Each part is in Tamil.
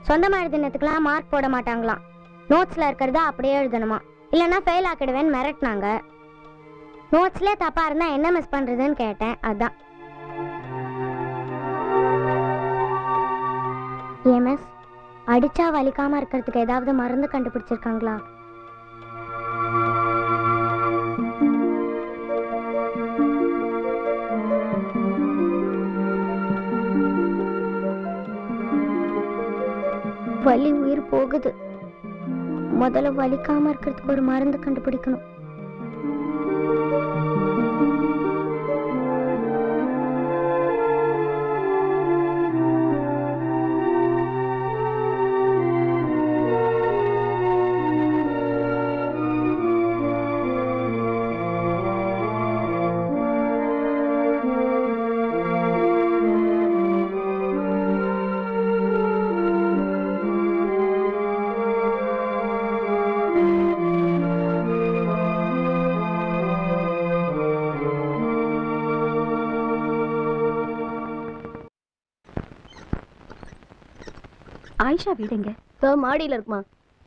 சொந்தமா எழுதினதுக்கெல்லாம் மார்க் போட மாட்டாங்களாம் நோட்ஸ்ல இருக்கிறத அப்படியே எழுதணுமா இல்லைன்னா ஃபெயில் ஆக்கிடுவேன்னு மிரட்டினாங்க நோட்ஸ்ல தப்பா இருந்தா என்ன மிஸ் பண்றதுன்னு கேட்டேன் அதான் ஏன் மிஸ் அடிச்சா வலிக்காம இருக்கிறதுக்கு ஏதாவது மருந்து கண்டுபிடிச்சிருக்காங்களா வலி உயிர் போகுது முதல்ல வலிக்காம இருக்கிறதுக்கு ஒரு மருந்து கண்டுபிடிக்கணும் ஆயிஷா வீடுங்க மாடியில இருக்குமா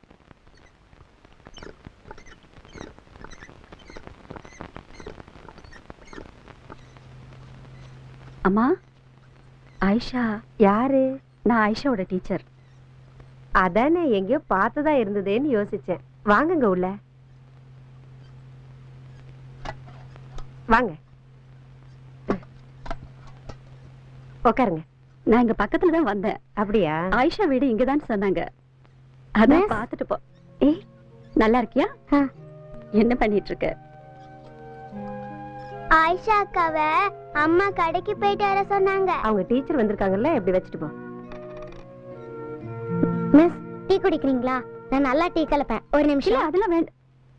அம்மா ஆயிஷா யாரு நான் ஆயிஷாவோட டீச்சர் அதானே எங்கேயோ பார்த்ததா இருந்ததேன்னு யோசிச்சேன் வாங்குங்க உள்ள வாங்க உட்காருங்க நான் இங்க பக்கத்துல தான் வந்தேன் அப்படியா ஆயிஷா வீடு இங்கதான் சொன்னாங்க அதான் Miss. பார்த்துட்டு போ ஏய் நல்லா இருக்கியா ஆ. என்ன பண்ணிட்டு இருக்க ஆயிஷா அக்காவை அம்மா கடைக்கு போயிட்டு வர சொன்னாங்க அவங்க டீச்சர் வந்திருக்காங்கல்ல எப்படி வச்சுட்டு போ மிஸ் டீ குடிக்கிறீங்களா நான் நல்லா டீ கலப்பேன் ஒரு இல்ல நிமிஷம் அதெல்லாம் வேண்டாம்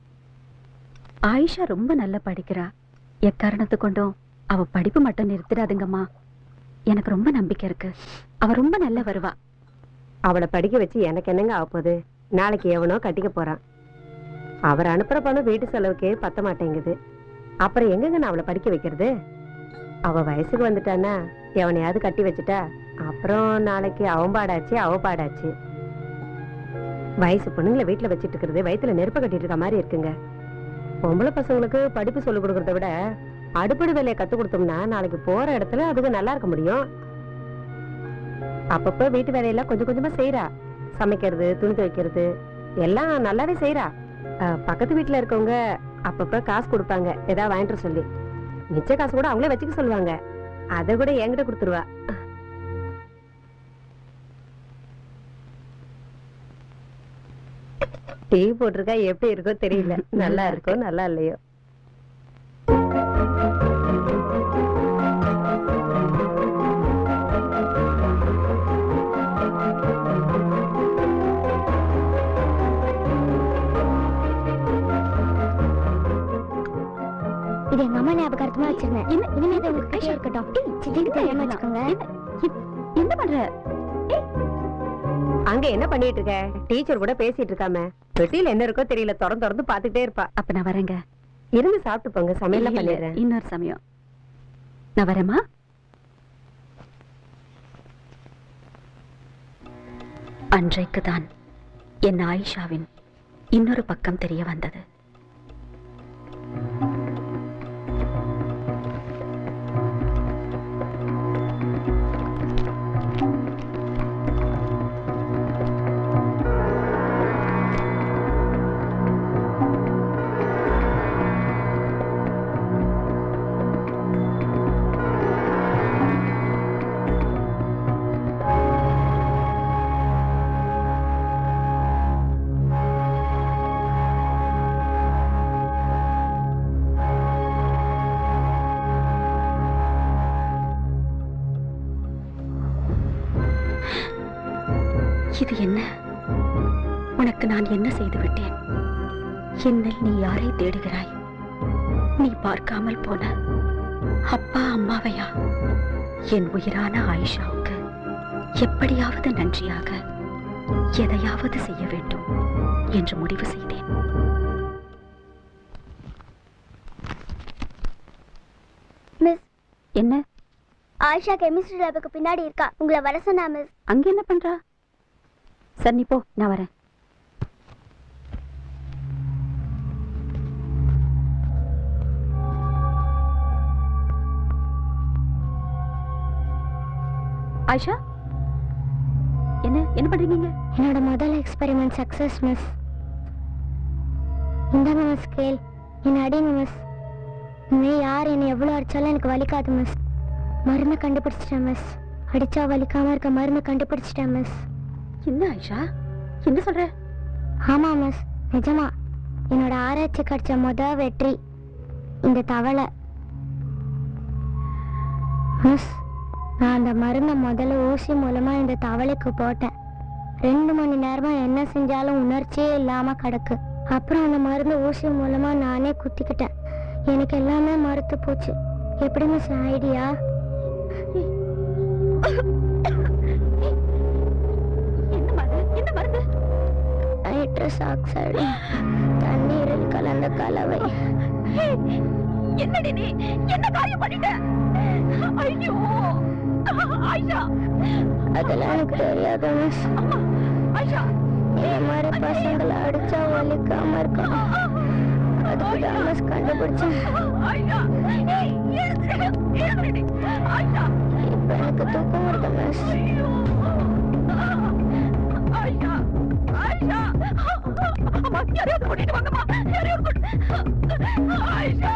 ஆயிஷா ரொம்ப நல்லா படிக்கிறா எக்காரணத்து கொண்டும் அவ படிப்பு மட்டும் நிறுத்திடாதுங்கம்மா எனக்கு ரொம்ப நம்பிக்கை இருக்கு அவ ரொம்ப நல்லா வருவா அவளை படிக்க வச்சு எனக்கு என்னங்க ஆக போகுது நாளைக்கு எவனோ கட்டிக்க போறான் அவர் அனுப்புற பணம் வீட்டு செலவுக்கே பத்த மாட்டேங்குது அப்புறம் எங்கங்க நான் அவளை படிக்க வைக்கிறது அவ வயசுக்கு வந்துட்டானா எவனையாவது கட்டி வச்சுட்டா அப்புறம் நாளைக்கு அவன் பாடாச்சு அவ பாடாச்சு வயசு பொண்ணுங்களை வீட்டுல வச்சிட்டு இருக்கிறது வயித்துல நெருப்ப கட்டிட்டு இருக்க மாதிரி இருக்குங்க பொம்பளை பசங்களுக்கு படிப்பு சொல்லிக் கொடுக்கறத விட அடுப்படி வேலையை கத்து கொடுத்தோம்னா நாளைக்கு போற இடத்துல அதுக்கு நல்லா இருக்க முடியும் அப்பப்போ வீட்டு வேலையெல்லாம் கொஞ்சம் கொஞ்சமா செய்றா சமைக்கிறது துணி துவைக்கிறது எல்லாம் நல்லாவே செய்றா அஹ், பக்கத்து வீட்டுல இருக்கவங்க அப்பப்ப காசு கொடுப்பாங்க ஏதாவது வாங்கிட்டு வர சொல்லி மிச்ச காசு கூட அவங்களே வச்சுக்க சொல்லுவாங்க அதை கூட என்கிட்ட கொடுத்துருவா டீ போட்டிருக்கா எப்படி இருக்கோ தெரியல நல்லா இருக்கோ நல்லா இல்லையோ இது எங்க அம்மா ஞாபகார்த்தமா வச்சிருந்தேன் என்ன இனிமே இது உங்களுக்கு இருக்கட்டும் சித்திக்கு தெரியாம வச்சுக்கோங்க என்ன பண்ற அங்க என்ன பண்ணிட்டு இருக்க டீச்சர் கூட பேசிட்டு இருக்காம பெட்டியில என்ன இருக்கோ தெரியல திறந்து திறந்து பாத்துக்கிட்டே இருப்பா அப்ப நான் வரேங்க இருந்து சாப்பிட்டு போங்க சமையல்லாம் இல்ல, பண்ணிடுறேன் இன்னொரு சமயம் நான் வரேம்மா அன்றைக்குதான் என் ஆயிஷாவின் இன்னொரு பக்கம் தெரிய வந்தது இது என்ன உனக்கு நான் என்ன செய்து விட்டேன் என்னில் நீ யாரை தேடுகிறாய் நீ பார்க்காமல் போன அப்பா அம்மாவையா என் உயிரான ஆயிஷாவுக்கு எப்படியாவது நன்றியாக எதையாவது செய்ய வேண்டும் என்று முடிவு செய்தேன் மிஸ் என்ன ஆயிஷா கெமிஸ்ட்ரி லேபுக்கு பின்னாடி இருக்கா உங்களை வர சொன்னா மிஸ் அங்க என்ன பண்றா சரி நீ போ நான் வரேன் ஆயிஷா என்ன என்ன பண்றீங்க என்னோட முதல் எக்ஸ்பெரிமெண்ட் சக்ஸஸ் மிஸ் இந்தாங்க மிஸ் கேள் என்னை அடிங்க மிஸ் இனிமே யார் என்னை எவ்வளோ அடிச்சாலும் எனக்கு வலிக்காது மிஸ் மருந்து கண்டுபிடிச்சிட்டேன் மிஸ் அடிச்சா வலிக்காம இருக்க மருந்து கண்டுபிடிச்சிட்டேன் மிஸ் என்ன ஆயிஷா என்ன சொல்ற ஆமாம் மிஸ் நிஜமா என்னோட ஆராய்ச்சி கிடைச்ச முத வெற்றி இந்த தவளை மிஸ் நான் அந்த மருந்தை முதல்ல ஊசி மூலமா இந்த தவளைக்கு போட்டேன் ரெண்டு மணி நேரமா என்ன செஞ்சாலும் உணர்ச்சியே இல்லாம கிடக்கு அப்புறம் அந்த மருந்து ஊசி மூலமா நானே குத்திக்கிட்டேன் எனக்கு எல்லாமே மறுத்து போச்சு எப்படி மிஸ் ஐடியா என்ன மருந்து என்ன மருந்து நைட்ரஸ் ஆக்சைடு தண்ணீரில் கலந்த கலவை என்னடி நீ என்ன காரியம் பண்ணிட்ட ஐயோ ஆயிஷா அதெல்லாம் எனக்கு தெரியாது மிஸ் அம்மா ஆயிஷா இந்த மாதிரி பசங்களை அடிச்சா வலிக்காம இருக்கும் அதுக்கு தான் மிஸ் கண்டுபிடிச்சேன் ஆயிஷா ஏய் எழுந்துரு எழுந்துருடி ஆயிஷா இப்போ எனக்கு தூக்கம் வருது மிஸ் ஐயோ ஆயிஷா ஆயிஷா அம்மா யாரையாவது கூட்டிட்டு வாங்கம்மா யாரையாவது கூட்டு ஆயிஷா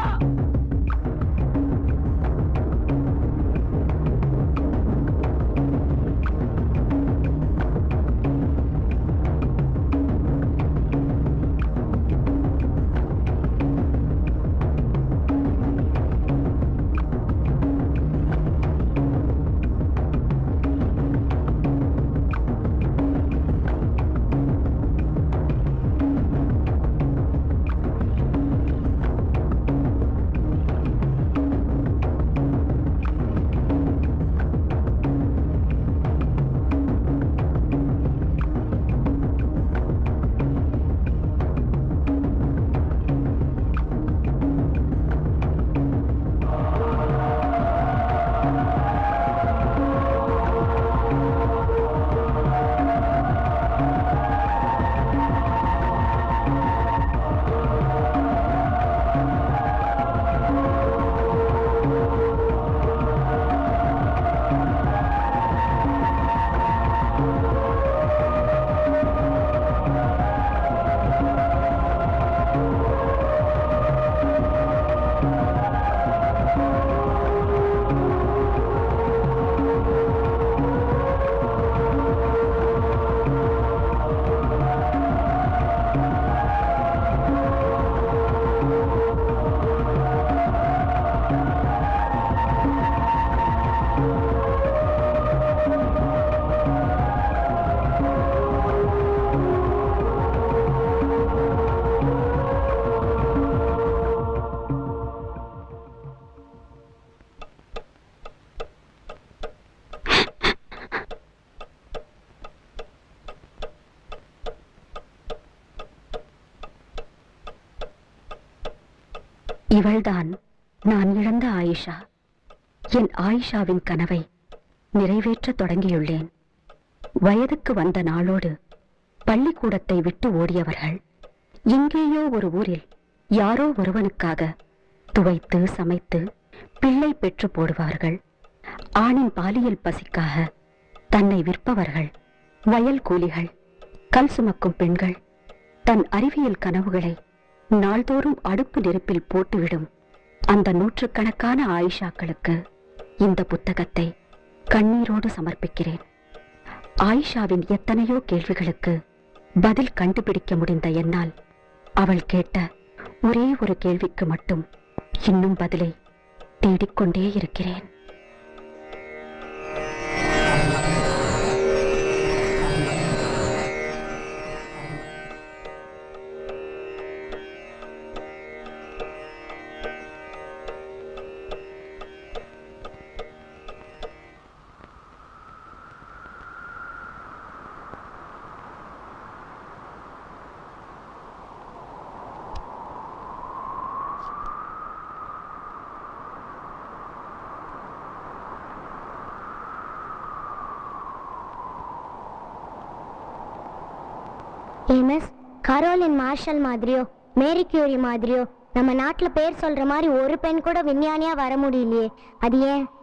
இவள்தான் நான் இழந்த ஆயிஷா என் ஆயிஷாவின் கனவை நிறைவேற்றத் தொடங்கியுள்ளேன் வயதுக்கு வந்த நாளோடு பள்ளிக்கூடத்தை விட்டு ஓடியவர்கள் எங்கேயோ ஒரு ஊரில் யாரோ ஒருவனுக்காக துவைத்து சமைத்து பிள்ளை பெற்று போடுவார்கள் ஆணின் பாலியல் பசிக்காக தன்னை விற்பவர்கள் வயல் கூலிகள் கல் சுமக்கும் பெண்கள் தன் அறிவியல் கனவுகளை நாள்தோறும் அடுப்பு நெருப்பில் போட்டுவிடும் அந்த நூற்றுக்கணக்கான ஆயிஷாக்களுக்கு இந்த புத்தகத்தை கண்ணீரோடு சமர்ப்பிக்கிறேன் ஆயிஷாவின் எத்தனையோ கேள்விகளுக்கு பதில் கண்டுபிடிக்க முடிந்த என்னால் அவள் கேட்ட ஒரே ஒரு கேள்விக்கு மட்டும் இன்னும் பதிலை தேடிக்கொண்டே இருக்கிறேன் ஏமஸ் கரோலின் மார்ஷல் மாதிரியோ மேரி கியூரி மாதிரியோ நம்ம நாட்டுல பேர் சொல்ற மாதிரி ஒரு பெண் கூட விஞ்ஞானியா வர முடியலையே அது ஏன்